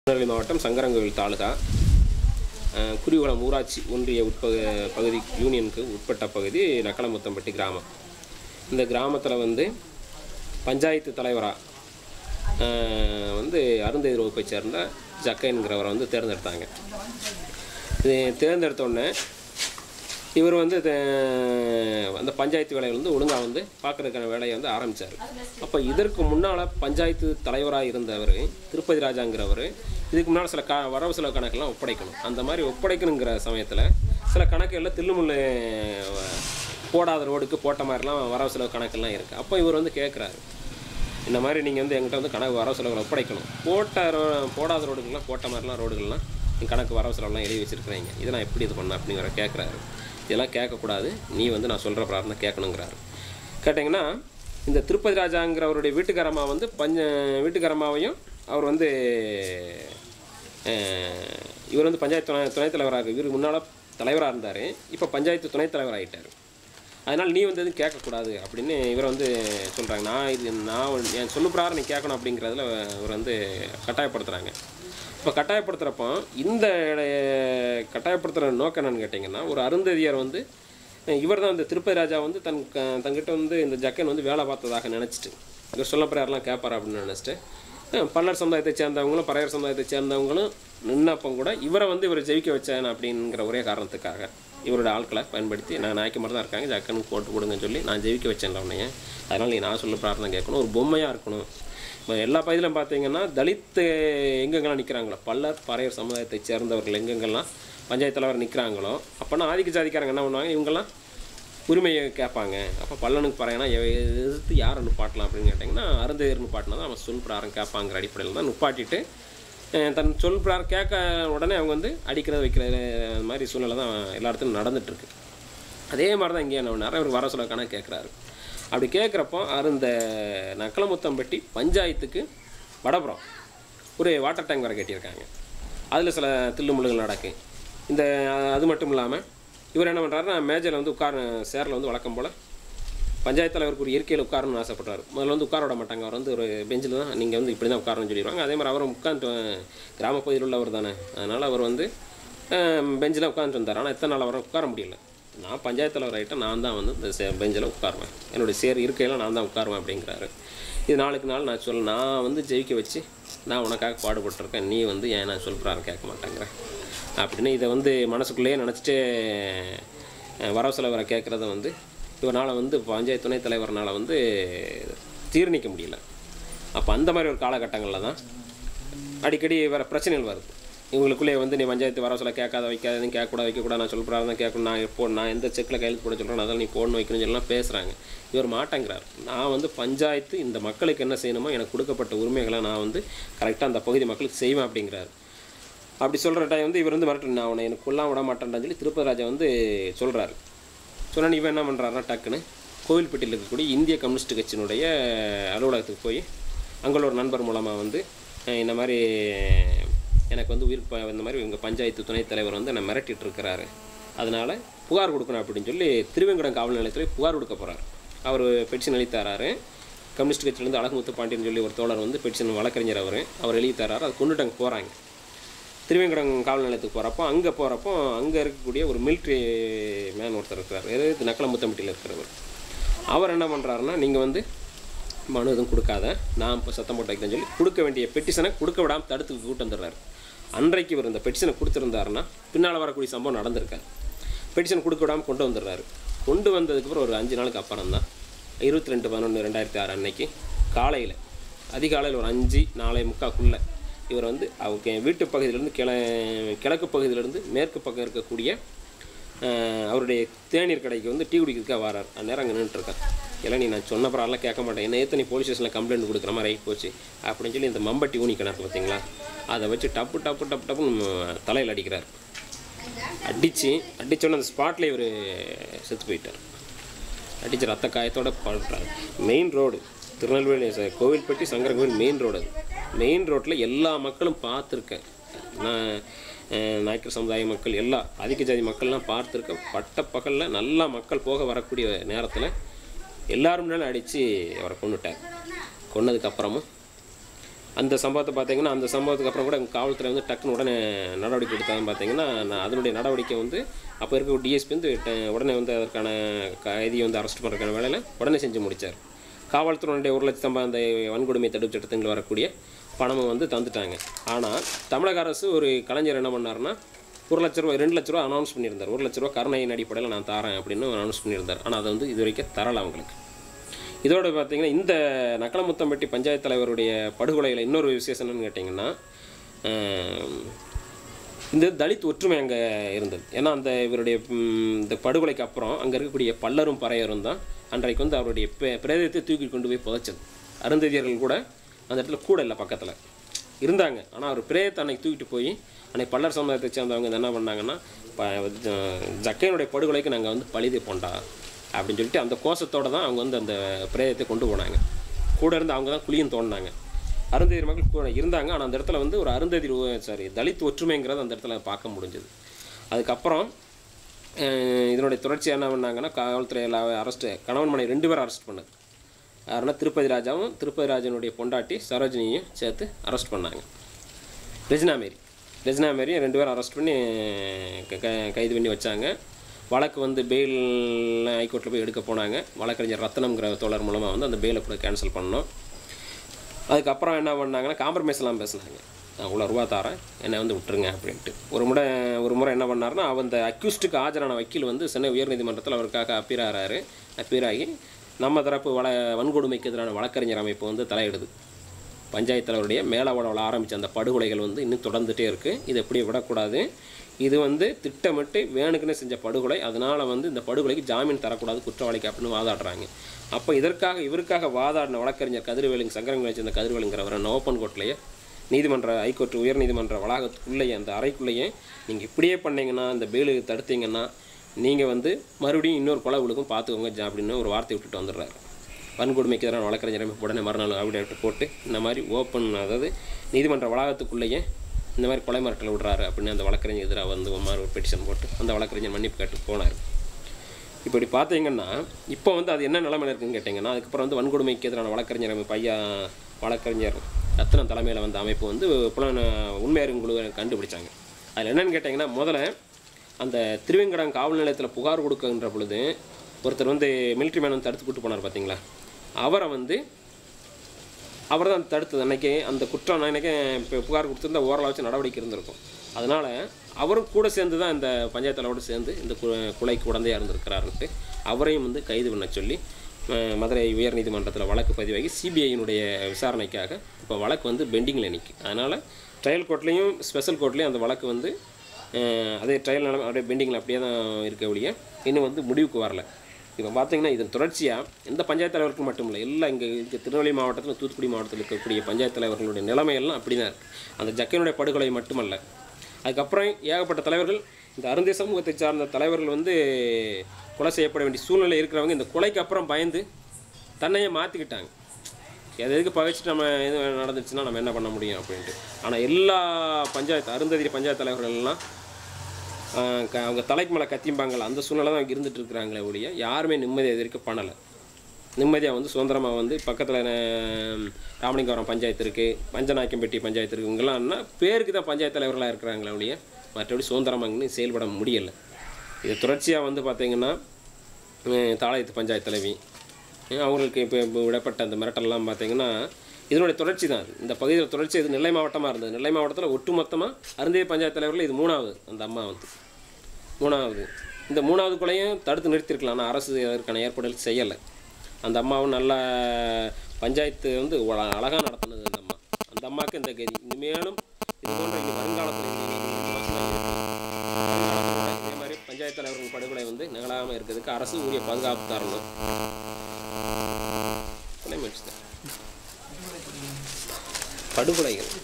திருநெல்வேலி மாவட்டம் சங்கரங்கோவில் தாலுகா அஹ், குருகுளம் ஊராட்சி ஒன்றிய உட்பகு பகுதி யூனியனுக்கு உட்பட்ட பகுதி நக்கலமுத்தம்பட்டி கிராமம் இந்த கிராமத்தில் வந்து பஞ்சாயத்து தலைவராக வந்து அருந்ததி வகுப்பை சேர்ந்த ஜக்கைங்கிறவரை வந்து தேர்ந்தெடுத்தாங்க இது தேர்ந்தெடுத்த உடனே இவர் வந்து தே- அந்த பஞ்சாயத்து வேலையை வந்து ஒழுங்காக வந்து பார்க்குறதுக்கான வேலையை வந்து ஆரம்பித்தார் அப்போ இதற்கு முன்னால் பஞ்சாயத்து தலைவராக இருந்தவர் திருப்பதி ராஜாங்கிறவர் இதுக்கு முன்னால் சில க வரவு செலவு கணக்கெல்லாம் ஒப்படைக்கணும் அந்த மாதிரி ஒப்படைக்கணுங்கிற சமயத்தில் சில கணக்குகளில் தில்லுமுள்ளு போடாத ரோடுக்கு போட்ட மாதிரிலாம் வரவு செலவு கணக்கெல்லாம் இருக்குது அப்போ இவர் வந்து கேட்குறாரு இந்த மாதிரி நீங்கள் வந்து எங்கிட்ட வந்து கணக்கு வரவு செலவுகளை ஒப்படைக்கணும் போட்ட ரோ- போடாத ரோடுகள்லாம் போட்ட மாதிரிலாம் ரோடுகள்லாம் நீங்கள் கணக்கு வரவு செலவுலாம் எழுதி வச்சிருக்கிறீங்க இதை நான் எப்படி இது பண்ண அப்படிங்கிற கேட்குறாரு இதெல்லாம் கேட்கக்கூடாது நீ வந்து நான் சொல்கிற பிரார்த்தனை கேட்கணுங்கிறாரு கேட்டிங்கன்னா இந்த திருப்பதி ராஜாங்கிறவருடைய வீட்டுக்காரம்மா வந்து பஞ்ச வீட்டுக்காரம்மாவையும் அவர் வந்து அஹ், இவர் வந்து பஞ்சாயத்து துணை துணைத் தலைவராக இவர் முன்னால் தலைவராக இருந்தார் இப்போ பஞ்சாயத்து துணைத் தலைவராகிட்டார் அதனால் நீ வந்து எதுவும் கேட்கக்கூடாது அப்படின்னு இவர் வந்து சொல்கிறாங்க நான் இது நான் வந்து- என் சொல்லு பிரகாரம் நீ கேட்கணும் அப்படிங்கிறதுல இவர் வந்து கட்டாயப்படுத்துகிறாங்க இப்போ கட்டாயப்படுத்துகிறப்போ இந்த இடைய- கட்டாயப்படுத்துகிற நோக்கம் என்னன்னு கேட்டிங்கன்னா ஒரு அருந்ததியர் வந்து இவர் தான் இந்த திருப்பதி ராஜா வந்து தன் க- தன்கிட்ட வந்து இந்த ஜக்கன் வந்து வேலை பார்த்ததாக நினச்சிட்டு இவர் சொல்ல பிரயாரெலாம் கேட்பார் அப்படின்னு நினச்சிட்டு அஹ் பல்லர் சமுதாயத்தை சேர்ந்தவங்களும் பறையர் சமுதாயத்தை சேர்ந்தவங்களும் நின்னப்போ கூட இவரை வந்து இவரை ஜெயிக்க வச்சேன் அப்படிங்கிற ஒரே காரணத்துக்காக இவரோட ஆட்களை பயன்படுத்தி நான் நாய்க்கு மட்டும் தான் இருக்காங்க ஜக்கனுக்கு போட்டு கொடுங்கன்னு சொல்லி நான் ஜெயிக்க வச்சேன் உன்னைய அதனால் நீ நான் சொல்ல பிரார்த்தனை கேட்கணும் ஒரு பொம்மையாக இருக்கணும் இப்போ எல்லா பகுதியிலும் பார்த்தீங்கன்னா தலித் எங்கெங்கெல்லாம் நிற்கிறாங்களோ பல்லர் பறையர் சமுதாயத்தை சேர்ந்தவர்கள் எங்கெங்கெல்லாம் பஞ்சாயத்து தலைவர் நிற்கிறாங்களோ அப்போனா ஆதிக்க ஜாதிக்காரங்க என்ன பண்ணுவாங்க இவங்கெல்லாம் உரிமையை கேட்பாங்க அப்போ பல்லனுக்கு பாருங்கன்னா எதிர்த்து யாரை நிப்பாட்டலாம் அப்படின்னு கேட்டிங்கன்னா அருந்ததியர் நிப்பாட்டினா தான் அவன் சொல் பிரகாரம் கேட்பாங்கிற அடிப்படையில் தான் நிப்பாட்டிட்டு அஹ், தன் சொல் பிரகாரம் கேட்க உடனே அவங்க வந்து அடிக்கிறது வைக்கிறது அந்த மாதிரி சூழ்நிலை தான் எல்லா இடத்துலையும் நடந்துகிட்ருக்கு அதே மாதிரி தான் இங்கே என்ன பண்ணாரு அவர் வர சொல்லக்கான கேட்குறாரு அப்படி கேட்குறப்போ அருந்த நக்கலமுத்தம்பட்டி பஞ்சாயத்துக்கு வடபுறம் ஒரு வாட்டர் டேங்க் வர கட்டியிருக்காங்க அதில் சில தில்லுமுள்ளுகள் நடக்கு இந்த அது மட்டும் இல்லாமல் இவர் என்ன பண்ணுறாருன்னா மேஜரில் வந்து உட்கார சேரில் வந்து வழக்கம் போல் பஞ்சாயத்து தலைவருக்கு ஒரு இயற்கையில் உட்காரணும்னு ஆசைப்படுறாரு முதல்ல வந்து உட்கார விட மாட்டாங்க அவர் வந்து ஒரு பெஞ்சில் தான் நீங்கள் வந்து இப்படி தான் உட்காரணும்னு சொல்லிடுவாங்க அதே மாதிரி அவரும் உட்காந்து கிராமப்பகுதியில் உள்ளவர் தானே அதனால் அவர் வந்து பெஞ்சில் உட்காந்துட்டு வந்தார் ஆனால் எத்தனை நாள் அவரை உட்கார முடியல நான் பஞ்சாயத்து தலைவர் ஆகிட்டேன் நான் தான் வந்து இந்த பெஞ்சில் உட்காருவேன் என்னுடைய சேர் இருக்கையில் நான் தான் உட்காருவேன் அப்படிங்கிறாரு இது நாளுக்கு நாள் நான் சொல்ல நான் வந்து ஜெயிக்க வச்சு நான் உனக்காக பாடுபட்டிருக்கேன் நீ வந்து ஏன் நான் சொல்கிறாரு கேட்க மாட்டேங்கிறேன் அப்படின்னு இதை வந்து மனசுக்குள்ளேயே நினச்சிட்டு வரவு செலவரை கேட்குறத வந்து இவனால் வந்து பஞ்சாயத்து துணைத் தலைவர்னால் வந்து ஜீரணிக்க முடியல அப்போ அந்த மாதிரி ஒரு காலகட்டங்களில் தான் அடிக்கடி வேறு பிரச்சனைகள் வருது இவங்களுக்குள்ளே வந்து நீ பஞ்சாயத்து வர சொல்ல கேட்காத வைக்காத நீ கேட்கக்கூடாது வைக்கக்கூடாது நான் சொல்கிறாரு தான் கேட்கணும் நான் எப்போ நான் எந்த செக்கில் கையெழுத்து போட சொல்கிறேன் அதெல்லாம் நீ போடணும் வைக்கணும்னு சொல்லலாம் பேசுகிறாங்க இவர் மாட்டேங்கிறார் நான் வந்து பஞ்சாயத்து இந்த மக்களுக்கு என்ன செய்யணுமோ எனக்கு கொடுக்கப்பட்ட உரிமைகளை நான் வந்து கரெக்டாக அந்த பகுதி மக்களுக்கு செய்வேன் அப்படிங்கிறாரு அப்படி சொல்கிற டைம் வந்து இவர் வந்து மிரட்டு நான் உன்னை எனக்கு கொல்லாம விட மாட்டேன்னு சொல்லி திருப்பதி ராஜா வந்து சொல்கிறாரு சொன்னா இவன் என்ன பண்ணுறாருன்னா டக்குன்னு கோவில்பட்டியில் இருக்கக்கூடிய இந்திய கம்யூனிஸ்ட் கட்சியினுடைய அலுவலகத்துக்கு போய் அங்கே ஒரு நண்பர் மூலமாக வந்து அஹ், இந்த மாதிரி எனக்கு வந்து உயிர் ப- இந்த மாதிரி எங்கள் பஞ்சாயத்து துணைத் தலைவர் வந்து என்னை மிரட்டிட்டு இருக்கிறாரு அதனால் புகார் கொடுக்கணும் அப்படின்னு சொல்லி திருவேங்கடம் காவல் நிலையத்தில் புகார் கொடுக்க போகிறார் அவர் பெட்டிஷன் எழுதி தராரு கம்யூனிஸ்ட் கட்சியிலேருந்து அழகுமுத்து பாண்டியன் சொல்லி ஒரு தோழர் வந்து பெட்டிஷன் வழக்கறிஞர் அவர் அவர் எழுதி தராரு அது கொண்டுட்டாங்க போகிறாங்க திருவேங்கடம் காவல் நிலையத்துக்கு போகிறப்போ அங்கே போகிறப்போ அங்கே இருக்கக்கூடிய ஒரு மிலிட்ரி மேன் ஒருத்தர் இருக்கிறார் எது நக்கலமுத்தம்பட்டியில் இருக்கிறவர் அவர் என்ன பண்ணுறாருன்னா நீங்கள் வந்து மனு எதுவும் கொடுக்காத நான் இப்போ சத்தம் போட்டு வைக்கிறேன்னு சொல்லி கொடுக்க வேண்டிய பெட்டிஷனை கொடுக்க விடாமல் தடுத்து கூட்டு வந்துடுறாரு அன்றைக்கு இவர் இந்த பெட்டிஷனை கொடுத்துருந்தாருன்னா பின்னால் வரக்கூடிய சம்பவம் நடந்திருக்காரு பெட்டிஷன் கொடுக்க விடாமல் கொண்டு வந்துடுறாரு கொண்டு வந்ததுக்கப்புறம் ஒரு அஞ்சு நாளுக்கு அப்புறம் தான் இருபத்தி ரெண்டு பதினொன்று ரெண்டாயிரத்தி ஆறு அன்னைக்கு காலையில் அதிகாலையில் ஒரு அஞ்சு நாளை முக்காக்குள்ளே இவர் வந்து அவங்க வீட்டு பகுதியிலேருந்து கிழ கிழக்கு பகுதியிலேருந்து மேற்கு பக்கம் இருக்கக்கூடிய அஹ், அவருடைய தேநீர் கடைக்கு வந்து டீ குடிக்கிறதுக்காக வரார் அந்நேரம் அங்கே நின்றுட்டுருக்கார் இல்லை நீ நான் சொன்ன பிறாலாம் கேட்க மாட்டேன் என்ன ஏற்ற நீ போலீஸ் ஸ்டேஷனில் கம்ப்ளைண்ட் கொடுக்குற மாதிரி ஆகி போச்சு அப்படின்னு சொல்லி இந்த மம்பட்டி ஊனி கிணறு பார்த்தீங்களா அதை வச்சு டப்பு டப்பு டப்பு டப்புன்னு தலையில் அடிக்கிறார் அடித்து அடித்தோடனே அந்த ஸ்பாட்லேயே இவர் செத்து போயிட்டார் அடித்த ரத்த காயத்தோட படுறாரு மெயின் ரோடு திருநெல்வேலி ச- கோவில்பட்டி சங்கரன் மெயின் ரோடு அது மெயின் ரோட்டில் எல்லா மக்களும் பார்த்துருக்கேன் நான் அஹ், நாயக்கர் சமுதாய மக்கள் எல்லா அதிக ஜாதி மக்கள்லாம் பார்த்துருக்கேன் பட்ட பகலில் நல்லா மக்கள் போக வரக்கூடிய நேரத்தில் எல்லாரும் முன்னாலும் அடித்து அவரை கொண்டுட்டார் கொன்னதுக்கப்புறமும் அந்த சம்பவத்தை பார்த்தீங்கன்னா அந்த சம்பவத்துக்கு அப்புறம் கூட காவல்துறை வந்து டக்குன்னு உடனே நடவடிக்கை எடுத்தாங்க பார்த்தீங்கன்னா நான் அதனுடைய நடவடிக்கை வந்து அப்போ இருக்க டிஎஸ்பி வந்து ட- உடனே வந்து அதற்கான கைதியை வந்து அரெஸ்ட் பண்ணுறதுக்கான வேலையில் உடனே செஞ்சு முடித்தார் காவல்துறையினுடைய ஒரு லட்சம் அந்த வன்கொடுமை தடுப்பு சட்டத்தில் வரக்கூடிய பணமும் வந்து தந்துட்டாங்க ஆனால் தமிழக அரசு ஒரு கலைஞர் என்ன பண்ணாருன்னா ஒரு லட்ச ரூபா ரெண்டு லட்ச ரூபா அனௌன்ஸ் பண்ணியிருந்தார் ஒரு லட்ச ரூபா கருணையின் அடிப்படையில் நான் தரேன் அப்படின்னு அனௌன்ஸ் பண்ணியிருந்தார் ஆனால் அதை வந்து இது வரைக்கும் தரலை அவங்களுக்கு இதோட பார்த்தீங்கன்னா இந்த நக்கலமுத்தம்பட்டி பஞ்சாயத்து தலைவருடைய படுகொலையில் இன்னொரு விசேஷம் என்னன்னு கேட்டிங்கன்னா ஆம், இந்த தலித் ஒற்றுமை அங்கே இருந்தது ஏன்னா அந்த இவருடைய ம், இந்த படுகொலைக்கு அப்புறம் அங்கே இருக்கக்கூடிய பல்லரும் பறையரும் தான் அன்றைக்கு வந்து அவருடைய பிரே- பிரேதத்தை தூக்கி கொண்டு போய் புதைச்சது அருந்ததியர்கள் கூட அந்த இடத்துல கூட இல்லை பக்கத்தில் இருந்தாங்க ஆனால் அவர் பிரேதத்தை அன்னைக்கு தூக்கிட்டு போய் அன்னைக்கு பல்லர் சமுதாயத்தை சேர்ந்தவங்க என்ன பண்ணாங்கன்னா ப ஜக்கையனுடைய படுகொலைக்கு நாங்கள் வந்து பழிது போண்டா அப்படின்னு சொல்லிட்டு அந்த கோஷத்தோட தான் அவங்க வந்து அந்த பிரேதத்தை கொண்டு போனாங்க கூட இருந்து அவங்க தான் குழியும் தோண்டினாங்க அருந்ததியர் மக்கள் கூட இருந்தாங்க ஆனால் அந்த இடத்துல வந்து ஒரு அருந்ததியர் சாரி தலித் ஒற்றுமைங்கிறத அந்த இடத்துல பார்க்க முடிஞ்சது அதுக்கப்புறம் அஹ், இதனுடைய தொடர்ச்சி என்ன பண்ணாங்கன்னா காவல்துறையில் அரெஸ்ட்டு கணவன் மனைவி ரெண்டு பேரும் அரெஸ்ட் பண்ணது யாருன்னா திருப்பதி ராஜாவும் திருப்பதி ராஜனுடைய பொண்டாட்டி சரோஜினியும் சேர்த்து அரெஸ்ட் பண்ணாங்க ரெஜினா மேரி ரெஜினா மேரியும் ரெண்டு பேரும் அரெஸ்ட் பண்ணி க- க- கைது பண்ணி வச்சாங்க வழக்கு வந்து பெயில் ஹைகோர்ட்டில் போய் எடுக்க போனாங்க வழக்கறிஞர் ரத்னம்ங்கிற தோழர் மூலமாக வந்து அந்த பெயிலை கூட கேன்சல் பண்ணோம் அதுக்கப்புறம் என்ன பண்ணாங்கன்னா காம்ப்ரமைஸ்லாம் பேசினாங்க நான் இவ்வளோ ரூபா தரேன் என்னை வந்து விட்டுருங்க அப்படின்ட்டு ஒரு முறை ஒரு முறை என்ன பண்ணாருன்னா அவன் அந்த அக்யூஸ்டுக்கு ஆஜரான வக்கீல் வந்து சென்னை உயர்நீதிமன்றத்தில் அவருக்காக அப்பீர் ஆகிறாரு அப்பீர் ஆகி நம்ம தரப்பு வள வன்கொடுமைக்கு எதிரான வழக்கறிஞர் அமைப்பு வந்து தலையிடுது பஞ்சாயத்து தலைவருடைய மேலாவளவில் ஆரம்பித்த அந்த படுகொலைகள் வந்து இன்னும் தொடர்ந்துட்டே இருக்குது இது எப்படி விடக்கூடாது இது வந்து திட்டமிட்டு வேணுக்குன்னு செஞ்ச படுகொலை அதனால் வந்து இந்த படுகொலைக்கு ஜாமீன் தரக்கூடாது குற்றவாளிக்கு அப்படின்னு வாதாடுறாங்க அப்போ இதற்காக இவருக்காக வாதாடின வழக்கறிஞர் கதிர்வேலுங்க சங்கரங்க வச்சிருந்த கதிர்வேலுங்கிறவர் ஓப்பன் கோர்ட்லேயே நீதிமன்ற ஹைகோர்ட் உயர்நீதிமன்ற வளாகத்துக்குள்ளேயே அந்த அறைக்குள்ளேயே நீங்கள் இப்படியே பண்ணீங்கன்னா இந்த பெயிலு தடுத்தீங்கன்னா நீங்கள் வந்து மறுபடியும் இன்னொரு கொலை விழுக்கும் பார்த்துக்கோங்க ஜா அப்படின்னு ஒரு வார்த்தை விட்டுட்டு வந்துடுறாரு வன்கொடுமைக்கு எதிரான வழக்கறிஞர் அமைப்பு உடனே மறுநாள் அவிடேட் போட்டு இந்த மாதிரி ஓப்பன் அதாவது நீதிமன்ற வளாகத்துக்குள்ளேயே இந்த மாதிரி கொலை மிரட்டல் விடுறாரு அப்படின்னு அந்த வழக்கறிஞர் எதிராக வந்து ஒரு மாதிரி ஒரு பெட்டிஷன் போட்டு அந்த வழக்கறிஞர் மன்னிப்பு கேட்டு போனார் இப்படி பார்த்தீங்கன்னா இப்போ வந்து அது என்ன நிலைமையில இருக்குன்னு கேட்டிங்கன்னா அதுக்கப்புறம் வந்து வன்கொடுமைக்கு எதிரான வழக்கறிஞர் அமைப்பு ஐயா வழக்கறிஞர் ரத்னம் தலைமையில் வந்த அமைப்பு வந்து புலன உண்மையறியும் குழுவை கண்டுபிடிச்சாங்க அதில் என்னன்னு கேட்டிங்கன்னா முதல்ல அந்த திருவேங்கடம் காவல் நிலையத்தில் புகார் கொடுக்கின்ற பொழுது ஒருத்தர் வந்து மிலிட்ரி மேன் வந்து தடுத்து கூட்டு போனார் பார்த்தீங்களா அவரை வந்து அவர் தான் தடுத்தது அன்னைக்கு அந்த குற்றம் அன்னைக்கு இப்போ புகார் கொடுத்துருந்தா ஓரளவு வச்சு நடவடிக்கை இருந்திருக்கும் அதனால் அவரும் கூட சேர்ந்து தான் இந்த பஞ்சாயத்து தலைவரோடு சேர்ந்து இந்த கு- கொலைக்கு உடந்தையாக இருந்திருக்கிறாருன்ட்டு அவரையும் வந்து கைது பண்ண சொல்லி அஹ், மதுரை உயர்நீதிமன்றத்தில் வழக்கு பதிவாகி சிபிஐயினுடைய விசாரணைக்காக இப்போ வழக்கு வந்து பெண்டிங்கில் நிற்கி அதனால் ட்ரையல் கோர்ட்லேயும் ஸ்பெஷல் கோர்ட்லேயும் அந்த வழக்கு வந்து அஹ், அதே ட்ரையல் நிலைமை அப்படியே பெண்டிங்கில் அப்படியே தான் இருக்க ஒழிய இன்னும் வந்து முடிவுக்கு வரல இப்போ பார்த்தீங்கன்னா இதன் தொடர்ச்சியாக எந்த பஞ்சாயத்து தலைவருக்கும் மட்டும் இல்லை எல்லாம் இங்கே இங்கே திருநெல்வேலி மாவட்டத்தில் தூத்துக்குடி மாவட்டத்தில் இருக்கக்கூடிய பஞ்சாயத்து தலைவர்களுடைய நிலைமையெல்லாம் அப்படி தான் இருக்குது அந்த ஜக்கையினுடைய படுகொலை மட்டுமல்ல அதுக்கப்புறம் ஏகப்பட்ட தலைவர்கள் இந்த அருந்தை சமூகத்தை சார்ந்த தலைவர்கள் வந்து கொலை செய்யப்பட வேண்டிய சூழ்நிலை இருக்கிறவங்க இந்த கொலைக்கு அப்புறம் பயந்து தன்னையே மாற்றிக்கிட்டாங்க எது எதுக்கு பகைச்சிட்டு நம்ம இது நடந்துச்சுன்னா நம்ம என்ன பண்ண முடியும் அப்படின்ட்டு ஆனால் எல்லா பஞ்சாயத்து அருந்ததிரி பஞ்சாயத்து தலைவர்கள் எல்லாம் ஆஹ் க- அவங்க தலைக்கு மேலே கத்திம்பாங்கல்ல அந்த சூழ்நிலை தான் இருந்துட்டு இருக்கிறாங்களே ஒழிய யாருமே நிம்மதியாக இது வரைக்கும் பண்ணலை நிம்மதியாக வந்து சுதந்திரமாக வந்து பக்கத்தில் ராமலிங்கபுரம் பஞ்சாயத்து இருக்குது பஞ்சநாயக்கம்பட்டி பஞ்சாயத்து இருக்குது இவங்கெல்லாம்னா பேருக்கு தான் பஞ்சாயத்து தலைவர்களாக இருக்கிறாங்களே ஒழிய மற்றபடி சுதந்திரமாக செயல்பட முடியலை இது தொடர்ச்சியாக வந்து பார்த்திங்கன்னா தாளையத்து பஞ்சாயத்து தலைவி அஹ் அவங்களுக்கு இப்போ இப்போ விடப்பட்ட அந்த மிரட்டல்லாம் பார்த்தீங்கன்னா இதனுடைய தொடர்ச்சி தான் அது இந்த பகுதியில் தொடர்ச்சி இது நெல்லை மாவட்டமாக இருந்தது நெல்லை மாவட்டத்தில் ஒட்டுமொத்தமாக அருந்தே பஞ்சாயத்து தலைவரில் இது மூணாவது அந்த அம்மா வந்து மூணாவது இந்த மூணாவது கொலையும் தடுத்து நிறுத்திருக்கலாம் ஆனால் அரசு அதற்கான ஏற்பாடுகள் செய்யலை அந்த அம்மாவும் நல்ல பஞ்சாயத்து வந்து அழகாக நடத்துனது அந்த அம்மா அந்த அம்மாவுக்கு இந்த கதி இனிமேலும் இது போன்ற இனி வருங்காலத்தில் இனி இனி வருஷமா இருக்கு. வருங்காலத்துல கூட இதே மாதிரி பஞ்சாயத்து தலைவர்கள் படுகொலை வந்து நிகழாமல் இருக்கிறதுக்கு அரசு உரிய பாதுகாப்பு தரணும் கொலை முயற்சி தான். படுகொலைகள்